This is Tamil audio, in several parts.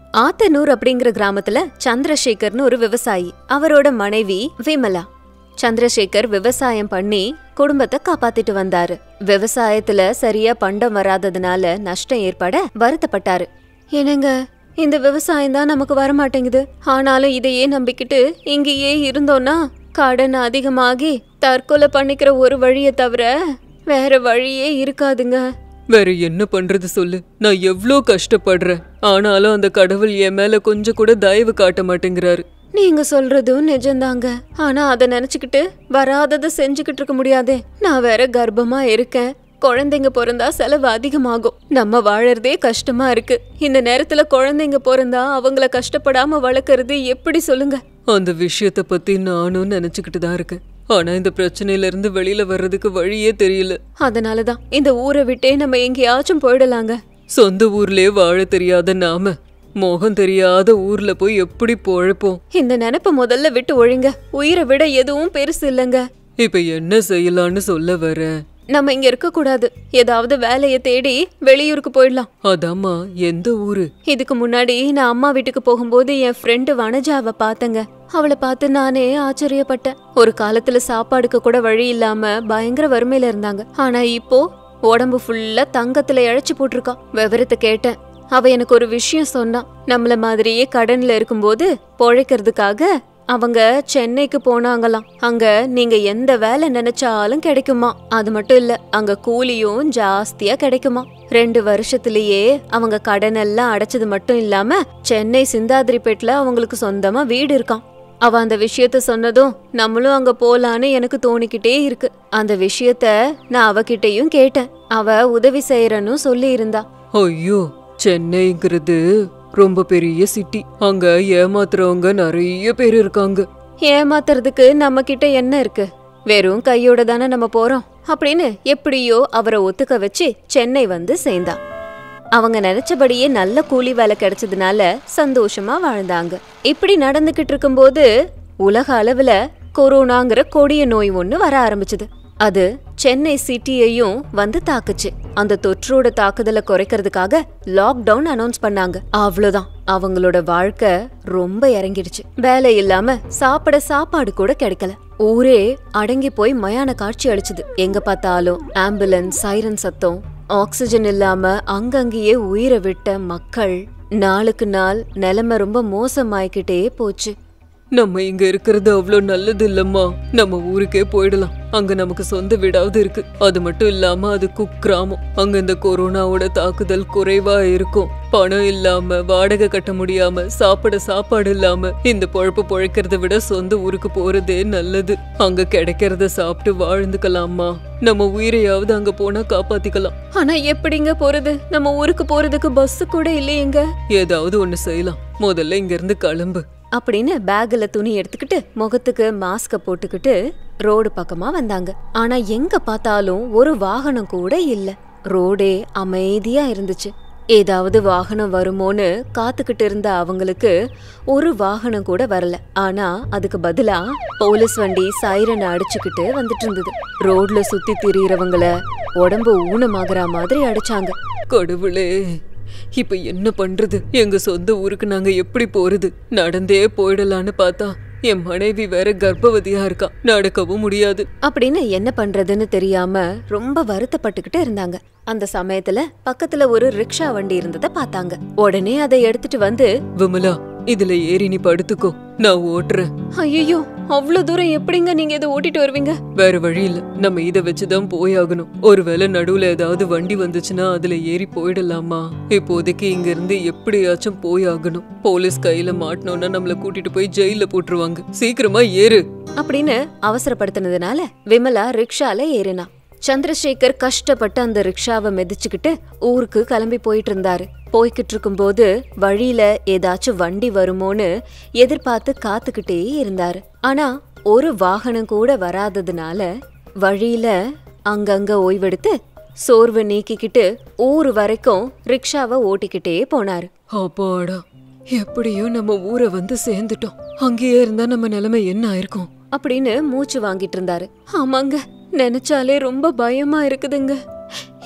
ஆத்தனூர் அப்படிங்கிற கிராமத்துல சந்திரசேகர்னு ஒரு விவசாயி அவரோட மனைவி விமலா சந்திரசேகர் விவசாயம் பண்ணி குடும்பத்தை காப்பாத்திட்டு வந்தாரு விவசாயத்துல சரியா பண்டம் வராததுனால நஷ்டம் ஏற்பட வருத்தப்பட்டாரு என்னங்க இந்த விவசாயம் தான் நமக்கு வரமாட்டேங்குது ஆனாலும் இதையே நம்பிக்கிட்டு இங்கேயே இருந்தோம்னா கடன் அதிகமாகி தற்கொலை பண்ணிக்கிற ஒரு வழியை தவிர வேற வழியே இருக்காதுங்க வேற என்ன பண்றது சொல்லு நான் எவ்ளோ கஷ்டப்படுறேன் ஆனாலும் அந்த கடவுள் என் மேல கொஞ்சம் கூட தயவு காட்ட மாட்டேங்கிறாரு நீங்க சொல்றதும் நிஜம்தாங்க ஆனா அத நினைச்சுக்கிட்டு வராததை செஞ்சுக்கிட்டு இருக்க முடியாதே நான் வேற கர்ப்பமா இருக்கேன் குழந்தைங்க பிறந்தா செலவு அதிகமாகும் நம்ம வாழறதே கஷ்டமா இருக்கு இந்த நேரத்துல குழந்தைங்க பிறந்தா அவங்கள கஷ்டப்படாம வளர்க்கறது எப்படி சொல்லுங்க அந்த விஷயத்த பத்தி நானும் நினைச்சுக்கிட்டு தான் இருக்கேன் ஆனா இந்த பிரச்சனையில இருந்து வெளியில வர்றதுக்கு வழியே தெரியல அதனாலதான் இந்த ஊரை விட்டே நம்ம எங்கேயாச்சும் போயிடலாங்க சொந்த ஊர்லயே வாழ தெரியாத நாம முகம் தெரியாத ஊர்ல போய் எப்படி பொழைப்போம் இந்த நினைப்ப முதல்ல விட்டு ஒழுங்க உயிரை விட எதுவும் பெருசு இல்லைங்க இப்ப என்ன செய்யலான்னு சொல்ல வர நம்ம இங்க இருக்க கூடாது ஏதாவது வேலையை தேடி வெளியூருக்கு போயிடலாம் அதாம்மா எந்த ஊரு இதுக்கு முன்னாடி நான் அம்மா வீட்டுக்கு போகும்போது என் ஃப்ரெண்டு வனஜாவை பார்த்தேங்க அவளை பார்த்து நானே ஆச்சரியப்பட்டேன் ஒரு காலத்துல சாப்பாடுக்கு கூட வழி இல்லாம பயங்கர வறுமையில இருந்தாங்க ஆனா இப்போ உடம்பு ஃபுல்லா தங்கத்துல இழைச்சு போட்டிருக்கா விவரத்தை கேட்டேன் அவ எனக்கு ஒரு விஷயம் சொன்னா நம்மள மாதிரியே கடன்ல இருக்கும்போது பொழைக்கிறதுக்காக அவங்க சென்னைக்கு போனாங்களாம் அங்க நீங்க எந்த வேலை நினைச்சாலும் கிடைக்குமா அது மட்டும் இல்ல அங்க கூலியும் ஜாஸ்தியா கிடைக்குமா ரெண்டு வருஷத்திலேயே அவங்க கடன் எல்லாம் அடைச்சது மட்டும் இல்லாம சென்னை சிந்தாதிரிப்பேட்ல அவங்களுக்கு சொந்தமா வீடு இருக்காம் அவ அந்த விஷயத்த சொன்னதும் நம்மளும் அங்க போலான்னு எனக்கு தோணிக்கிட்டே இருக்கு அந்த விஷயத்த நான் அவகிட்டயும் கேட்டேன் அவ உதவி செய்யறன்னு சொல்லி இருந்தா ஐயோ சென்னைங்கிறது ரொம்ப பெரிய சிட்டி அங்க ஏமாத்துறவங்க நிறைய பேர் இருக்காங்க ஏமாத்துறதுக்கு நம்ம கிட்ட என்ன இருக்கு வெறும் கையோட தானே நம்ம போறோம் அப்படின்னு எப்படியோ அவரை ஒத்துக்க வச்சு சென்னை வந்து சேர்ந்தா அவங்க நினைச்சபடியே நல்ல கூலி வேலை கிடைச்சதுனால சந்தோஷமா வாழ்ந்தாங்க இப்படி நடந்துகிட்டு இருக்கும்போது உலக அளவுல கொரோனாங்கிற கொடிய நோய் ஒண்ணு வர ஆரம்பிச்சது அது சென்னை சிட்டியையும் வந்து தாக்குச்சு அந்த தொற்றோட தாக்குதலை குறைக்கிறதுக்காக லாக்டவுன் அனௌன்ஸ் பண்ணாங்க அவ்வளவுதான் அவங்களோட வாழ்க்கை ரொம்ப இறங்கிடுச்சு வேலை இல்லாம சாப்பிட சாப்பாடு கூட கிடைக்கல ஊரே அடங்கி போய் மயான காட்சி அளிச்சுது எங்க பார்த்தாலும் ஆம்புலன்ஸ் சைரன் சத்தம் ஆக்சிஜன் இல்லாம அங்கங்கேயே உயிரை விட்ட மக்கள் நாளுக்கு நாள் நிலைமை ரொம்ப மோசமாயிக்கிட்டே போச்சு நம்ம இங்க இருக்கிறது அவ்வளோ நல்லது இல்லம்மா நம்ம ஊருக்கே போயிடலாம் அங்க நமக்கு சொந்த வீடாவது இருக்கு அது மட்டும் இல்லாம அது குக்கிராமம் அங்க இந்த கொரோனாவோட தாக்குதல் குறைவா இருக்கும் பணம் இல்லாம வாடகை கட்ட முடியாம சாப்பிட சாப்பாடு இல்லாம இந்த பொழப்பு பொழைக்கிறத விட சொந்த ஊருக்கு போறதே நல்லது அங்க கிடைக்கிறத சாப்பிட்டு வாழ்ந்துக்கலாமா நம்ம உயிரையாவது அங்க போனா காப்பாத்திக்கலாம் ஆனா எப்படிங்க போறது நம்ம ஊருக்கு போறதுக்கு பஸ் கூட இல்லையேங்க ஏதாவது ஒண்ணு செய்யலாம் முதல்ல இங்க இருந்து கிளம்பு அப்படின்னு பேக்ல துணி எடுத்துக்கிட்டு முகத்துக்கு மாஸ்க போட்டுக்கிட்டு ரோடு பக்கமா வந்தாங்க ஆனா எங்க பார்த்தாலும் ஒரு வாகனம் கூட இல்ல ரோடே அமைதியா இருந்துச்சு ஏதாவது வாகனம் வருமோன்னு காத்துக்கிட்டு இருந்த அவங்களுக்கு ஒரு வாகனம் கூட வரல ஆனா அதுக்கு பதிலா போலீஸ் வண்டி சைரனை அடிச்சுக்கிட்டு வந்துட்டு இருந்தது ரோட்ல சுத்தி திரியறவங்கள உடம்பு ஊனமாகற மாதிரி அடிச்சாங்க கடவுளே இப்ப என்ன பண்றது எங்க சொந்த ஊருக்கு நாங்க எப்படி போறது நடந்தே போயிடலான்னு பார்த்தா என் மனைவி வேற கர்ப்பவதியா இருக்கா நடக்கவும் முடியாது அப்படின்னு என்ன பண்றதுன்னு தெரியாம ரொம்ப வருத்தப்பட்டுக்கிட்டு இருந்தாங்க அந்த சமயத்துல பக்கத்துல ஒரு ரிக்ஷா வண்டி இருந்ததை பார்த்தாங்க உடனே அதை எடுத்துட்டு வந்து விமலா இதுல ஏறி நீ படுத்துக்கோ நான் ஓட்டுறேன் ஐயோ அவ்வளவு தூரம் எப்படிங்க நீங்க இதை ஓட்டிட்டு வருவீங்க வேற வழி இல்ல நம்ம இத வச்சுதான் போயாகணும் ஒருவேளை நடுவுல ஏதாவது வண்டி வந்துச்சுன்னா அதுல ஏறி போயிடலாமா இப்போதைக்கு இங்க இருந்து எப்படியாச்சும் போயாகணும் போலீஸ் கையில மாட்டினோம்னா நம்மள கூட்டிட்டு போய் ஜெயில போட்டுருவாங்க சீக்கிரமா ஏறு அப்படின்னு அவசரப்படுத்தினதுனால விமலா ரிக்ஷால ஏறினா சந்திரசேகர் கஷ்டப்பட்டு அந்த ரிக்ஷாவை மிதிச்சுக்கிட்டு ஊருக்கு கிளம்பி போயிட்டு இருந்தாரு போய்கிட்டு இருக்கும்போது வழியில ஏதாச்சும் வண்டி வருமோன்னு எதிர்பார்த்து காத்துக்கிட்டே இருந்தாரு ஆனா ஒரு வாகனம் கூட வராததுனால வழியில அங்கங்க ஓய்வெடுத்து சோர்வு நீக்கிக்கிட்டு ஊர் வரைக்கும் ரிக்ஷாவை ஓட்டிக்கிட்டே போனாரு அப்பாடா எப்படியோ நம்ம ஊரை வந்து சேர்ந்துட்டோம் அங்கேயே இருந்தா நம்ம நிலைமை என்ன ஆயிருக்கும் அப்படின்னு மூச்சு வாங்கிட்டு இருந்தாரு ஆமாங்க நினைச்சாலே ரொம்ப பயமா இருக்குதுங்க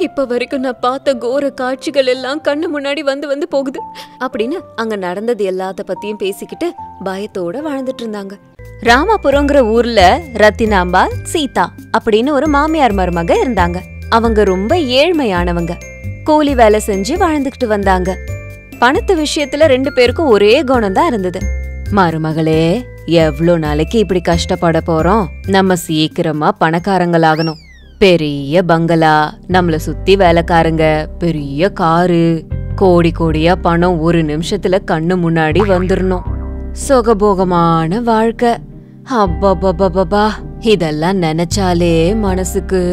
இப்ப வரைக்கும் நான் பார்த்த கோர காட்சிகள் எல்லாம் கண்ணு முன்னாடி வந்து வந்து போகுது அப்படின்னு அங்க நடந்தது எல்லாத்த பத்தியும் பேசிக்கிட்டு பயத்தோட வாழ்ந்துட்டு இருந்தாங்க ராமாபுரங்கிற ஊர்ல ரத்தினாம்பாள் சீதா அப்படின்னு ஒரு மாமியார் மருமக இருந்தாங்க அவங்க ரொம்ப ஏழ்மையானவங்க கூலி வேலை செஞ்சு வாழ்ந்துகிட்டு வந்தாங்க பணத்து விஷயத்துல ரெண்டு பேருக்கும் ஒரே குணம் தான் இருந்தது மருமகளே எவ்ளோ நாளைக்கு இப்படி கஷ்டப்பட போறோம் நம்ம சீக்கிரமா பணக்காரங்களாகணும் பெரிய பங்களா நம்மள சுத்தி வேலைக்காரங்க பெரிய காரு கோடி கோடியா பணம் ஒரு நிமிஷத்துல கண்ணு முன்னாடி வந்துரணும் சுகபோகமான வாழ்க்கை அப்பப்பப்பப்பா இதெல்லாம் நினைச்சாலே மனசுக்கு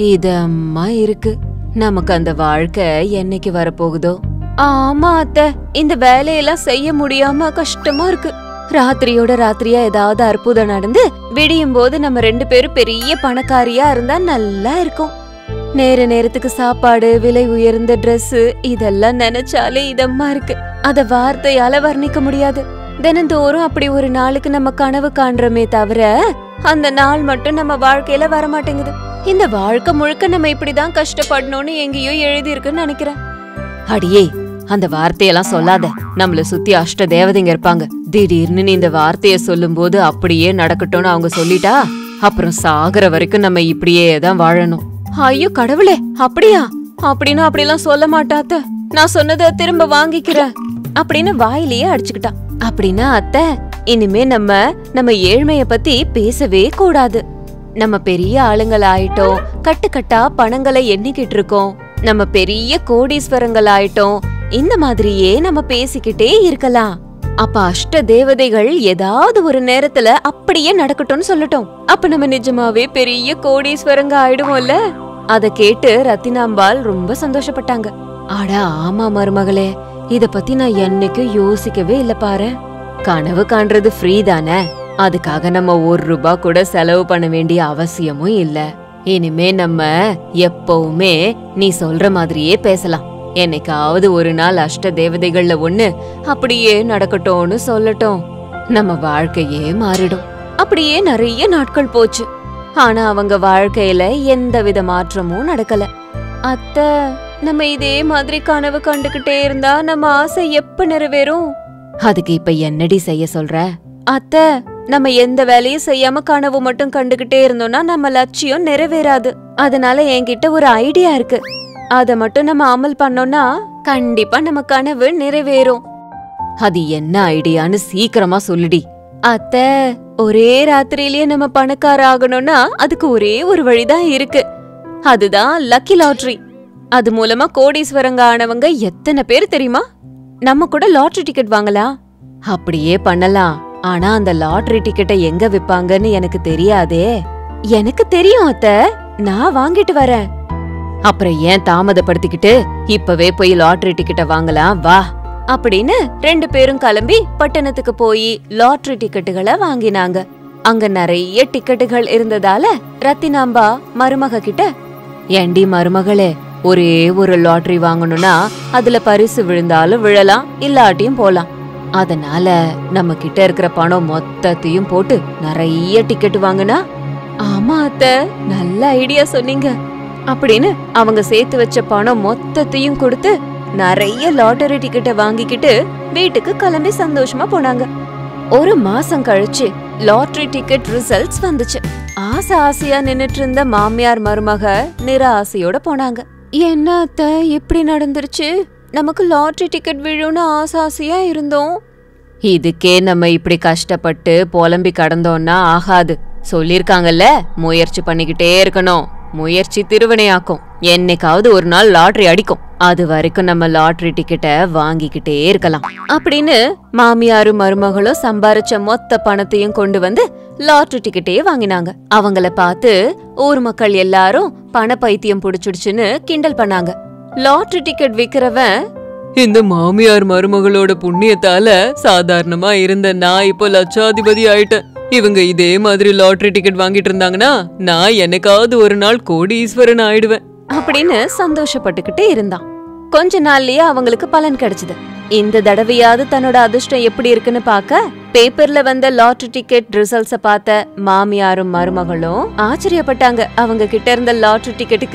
இதமா இருக்கு நமக்கு அந்த வாழ்க்கை என்னைக்கு வரப்போகுதோ ஆமா அத்தை இந்த வேலையெல்லாம் செய்ய முடியாம கஷ்டமா இருக்கு ராத்திரியோட ராத்திரியா ஏதாவது அற்புதம் நடந்து விடியும் போது நம்ம ரெண்டு பேரும் பெரிய பணக்காரியா இருந்தா நல்லா இருக்கும் நேர நேரத்துக்கு சாப்பாடு விலை உயர்ந்த Dress இதெல்லாம் நினைச்சாலே இதமா இருக்கு அத வார்த்தையால வர்ணிக்க முடியாது தினந்தோறும் அப்படி ஒரு நாளுக்கு நம்ம கனவு காண்றோமே தவிர அந்த நாள் மட்டும் நம்ம வாழ்க்கையில வர மாட்டேங்குது இந்த வாழ்க்கை முழுக்க நம்ம இப்படிதான் கஷ்டப்படணும்னு எங்கேயோ எழுதி இருக்குன்னு நினைக்கிறேன் அடியே அந்த வார்த்தையெல்லாம் சொல்லாத நம்மள சுத்தி அஷ்ட தேவதைங்க இருப்பாங்க திடீர்னு நீ இந்த வார்த்தைய சொல்லும்போது அப்படியே நடக்கட்டும்னு அவங்க சொல்லிட்டா அப்புறம் சாகுற வரைக்கும் நம்ம இப்படியே தான் வாழணும் ஐயோ கடவுளே அப்படியா அப்படின்னு அப்படிலாம் சொல்ல மாட்டாத்த நான் சொன்னதை திரும்ப வாங்கிக்கிறேன் அப்படின்னு வாயிலேயே அடிச்சுக்கிட்டா அப்படின்னா அத்தை இனிமே நம்ம நம்ம ஏழ்மைய பத்தி பேசவே கூடாது நம்ம பெரிய ஆளுங்கள் ஆயிட்டோம் கட்டு கட்டா பணங்களை எண்ணிக்கிட்டு இருக்கோம் நம்ம பெரிய கோடீஸ்வரங்கள் ஆயிட்டோம் இந்த மாதிரியே நம்ம பேசிக்கிட்டே இருக்கலாம் அப்ப அஷ்ட தேவதைகள் ஏதாவது ஒரு நேரத்துல அப்படியே நடக்கட்டும்னு சொல்லட்டும் அப்ப நம்ம நிஜமாவே பெரிய கோடீஸ்வரங்க ஆயிடுவோம்ல அத கேட்டு ரத்தினாம்பாள் ரொம்ப சந்தோஷப்பட்டாங்க அட ஆமா மருமகளே இத பத்தி நான் என்னைக்கும் யோசிக்கவே இல்ல பாரு கனவு காண்றது ஃப்ரீ தானே அதுக்காக நம்ம ஒரு ரூபா கூட செலவு பண்ண வேண்டிய அவசியமும் இல்ல இனிமே நம்ம எப்பவுமே நீ சொல்ற மாதிரியே பேசலாம் என்னைக்காவது ஒரு நாள் அஷ்ட தேவதைகள்ல ஒண்ணு அப்படியே நடக்கட்டும்னு சொல்லட்டும் நம்ம வாழ்க்கையே மாறிடும் அப்படியே நிறைய நாட்கள் போச்சு ஆனா அவங்க வாழ்க்கையில எந்தவித மாற்றமும் நடக்கல அத்தை நம்ம இதே மாதிரி கனவு கண்டுகிட்டே இருந்தா நம்ம ஆசை எப்ப நிறைவேறும் அதுக்கு இப்ப என்னடி செய்ய சொல்ற அத்தை நம்ம எந்த வேலையும் செய்யாம கனவு மட்டும் கண்டுகிட்டே இருந்தோம்னா நம்ம லட்சியம் நிறைவேறாது அதனால என்கிட்ட ஒரு ஐடியா இருக்கு அத மட்டும் நம்ம அமல் பண்ணோம்னா கண்டிப்பா நம்ம கனவு நிறைவேறும் அது என்ன ஐடியான்னு சீக்கிரமா சொல்லுடி அத்தை ஒரே ராத்திரியிலேயே நம்ம பணக்கார ஆகணும்னா அதுக்கு ஒரே ஒரு வழிதான் இருக்கு அதுதான் லக்கி லாட்டரி அது மூலமா கோடீஸ்வரங்க ஆனவங்க எத்தனை பேர் தெரியுமா நம்ம கூட லாட்டரி டிக்கெட் வாங்கலாம் அப்படியே பண்ணலாம் ஆனா அந்த லாட்டரி டிக்கெட்டை எங்க விப்பாங்கன்னு எனக்கு தெரியாதே எனக்கு தெரியும் அத்த நான் வாங்கிட்டு வரேன் அப்புறம் ஏன் தாமதப்படுத்திக்கிட்டு இப்பவே போய் லாட்டரி டிக்கெட்டை வாங்கலாம் வா அப்படின்னு ரெண்டு பேரும் கிளம்பி பட்டணத்துக்கு போய் லாட்டரி டிக்கெட்டுகளை வாங்கினாங்க அங்க நிறைய டிக்கெட்டுகள் இருந்ததால ரத்தினாம்பா மருமக கிட்ட ஏண்டி மருமகளே ஒரே ஒரு லாட்டரி வாங்கணும்னா அதுல பரிசு விழுந்தாலும் விழலாம் இல்லாட்டியும் போலாம் அதனால நம்ம கிட்ட இருக்கிற பணம் மொத்தத்தையும் போட்டு நிறைய டிக்கெட் வாங்குனா ஆமா அத்த நல்ல ஐடியா சொன்னீங்க அப்படின்னு அவங்க சேர்த்து வச்ச பணம் மொத்தத்தையும் கொடுத்து நிறைய லாட்டரி டிக்கெட்டை வாங்கிக்கிட்டு வீட்டுக்கு கிளம்பி சந்தோஷமா போனாங்க ஒரு மாசம் கழிச்சு லாட்டரி டிக்கெட் ரிசல்ட்ஸ் வந்துச்சு ஆசை ஆசையா நின்னுட்டு இருந்த மாமியார் மருமக நிராசையோட போனாங்க என்ன அத்த இப்படி நடந்துருச்சு நமக்கு லாட்டரி டிக்கெட் விழும்னு ஆசை ஆசையா இருந்தோம் இதுக்கே நம்ம இப்படி கஷ்டப்பட்டு புலம்பி கடந்தோம்னா ஆகாது சொல்லிருக்காங்கல்ல முயற்சி பண்ணிக்கிட்டே இருக்கணும் முயற்சி திருவினையாக்கும் என்னைக்காவது ஒரு நாள் லாட்டரி அடிக்கும் அது வரைக்கும் நம்ம லாட்டரி டிக்கெட்டை வாங்கிக்கிட்டே இருக்கலாம் அப்படின்னு மாமியாரும் மருமகளும் சம்பாரிச்ச மொத்த பணத்தையும் கொண்டு வந்து லாட்டரி டிக்கெட்டே வாங்கினாங்க அவங்கள பார்த்து ஊர் மக்கள் எல்லாரும் பண பைத்தியம் புடிச்சிடுச்சுன்னு கிண்டல் பண்ணாங்க லாட்டரி டிக்கெட் விக்கிறவன் இந்த மாமியார் மருமகளோட புண்ணியத்தால சாதாரணமா இருந்த நான் இப்போ லட்சாதிபதி ஆயிட்டேன் இவங்க இதே மாதிரி லாட்டரி டிக்கெட் வாங்கிட்டு இருந்தாங்கன்னா நான் என்னைக்காவது ஒரு நாள் கோடீஸ்வரன் ஆயிடுவேன் அப்படின்னு சந்தோஷப்பட்டுக்கிட்டே இருந்தான் கொஞ்ச நாள்லயே அவங்களுக்கு பலன் கிடைச்சது இந்த தடவையாவது தன்னோட அதிர்ஷ்டம் எப்படி இருக்குன்னு பார்க்க பேப்பர்ல வந்த லாட்டரி டிக்கெட் ரிசல்ட்ஸ பார்த்த மாமியாரும் மருமகளும் ஆச்சரியப்பட்டாங்க அவங்க கிட்ட இருந்த லாட்டரி டிக்கெட்டுக்கு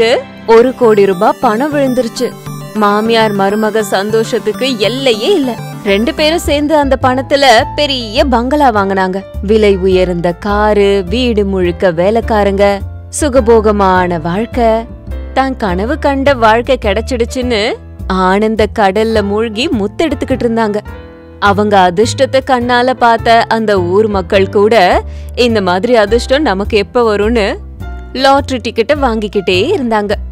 ஒரு கோடி ரூபாய் பணம் விழுந்துருச்சு மாமியார் மருமக சந்தோஷத்துக்கு எல்லையே இல்ல ரெண்டு பேரும் சேர்ந்து அந்த பணத்துல பெரிய பங்களா வாங்குனாங்க விலை உயர்ந்த காரு வீடு முழுக்க வேலைக்காரங்க சுகபோகமான வாழ்க்கை தான் கனவு கண்ட வாழ்க்கை கிடைச்சிடுச்சுன்னு ஆனந்த கடல்ல மூழ்கி முத்தெடுத்துக்கிட்டு இருந்தாங்க அவங்க அதிர்ஷ்டத்தை கண்ணால பார்த்த அந்த ஊர் மக்கள் கூட இந்த மாதிரி அதிர்ஷ்டம் நமக்கு எப்ப வரும்னு லாட்டரி டிக்கெட்டை வாங்கிக்கிட்டே இருந்தாங்க